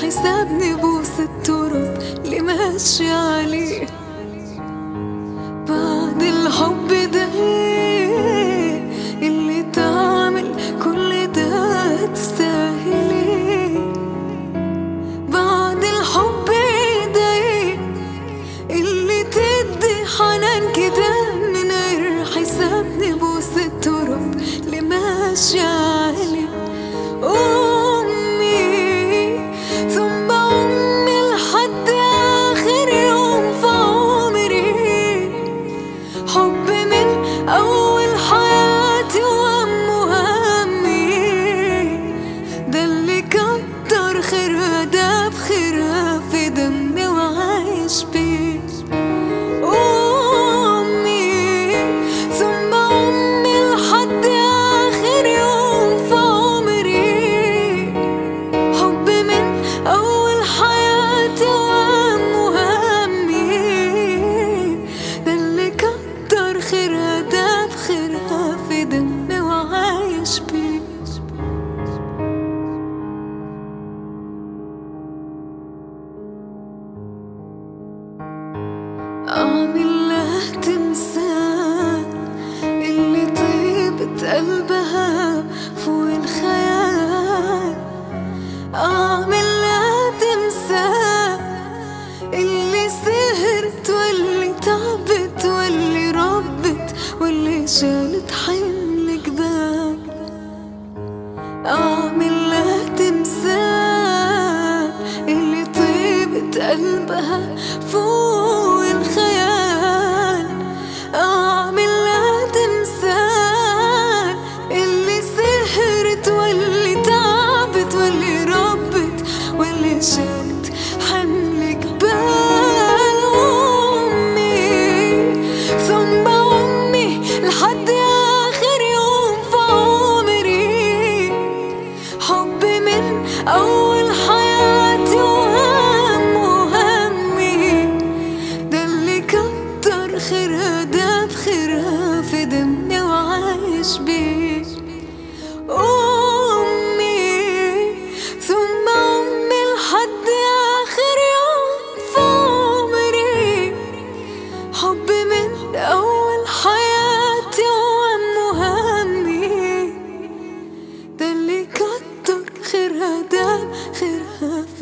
حساب نبوس التراب اللي ماشي عليه بعد الحب ده اللي تعمل كل ده تستاهل ايه بعد الحب ده اللي تدي حنان كده من غير حساب نبوس التراب اللي ماشي عليه أمي ثم أمي لحد آخر يوم في عمري حب من أول حياتي وهم همي ده اللي كتر خيرها ده بخيرها في دمي وعايش بيه أمي ثم أمي لحد آخر يوم في عمري حب من أول حياتي وهم همي ده اللي كتر خيرها ده بخيرها في دمي وعايش بيه أعمل لها تمثال اللي طيبت قلبها فوق الخيال أعمل لها تمثال اللي سهرت واللي تعبت واللي ربت واللي شالت حمل جبال أعمل لها تمثال اللي طيبت قلبها فوق الخيال أعمل لها تمثال اللي سهرت واللي تعبت واللي ربت واللي شالت حمل جبال أمي ثم أمي لحد آخر يوم في عمري حب من أول حياتي وهم وهمي ده اللي كتر خيرها ده بخيرها في دمي وعايش بيه أمي ثم أمي لحد آخر يوم في عمري حب من أول حياتي وهم همي ده اللي كتر خيرها ده خيرها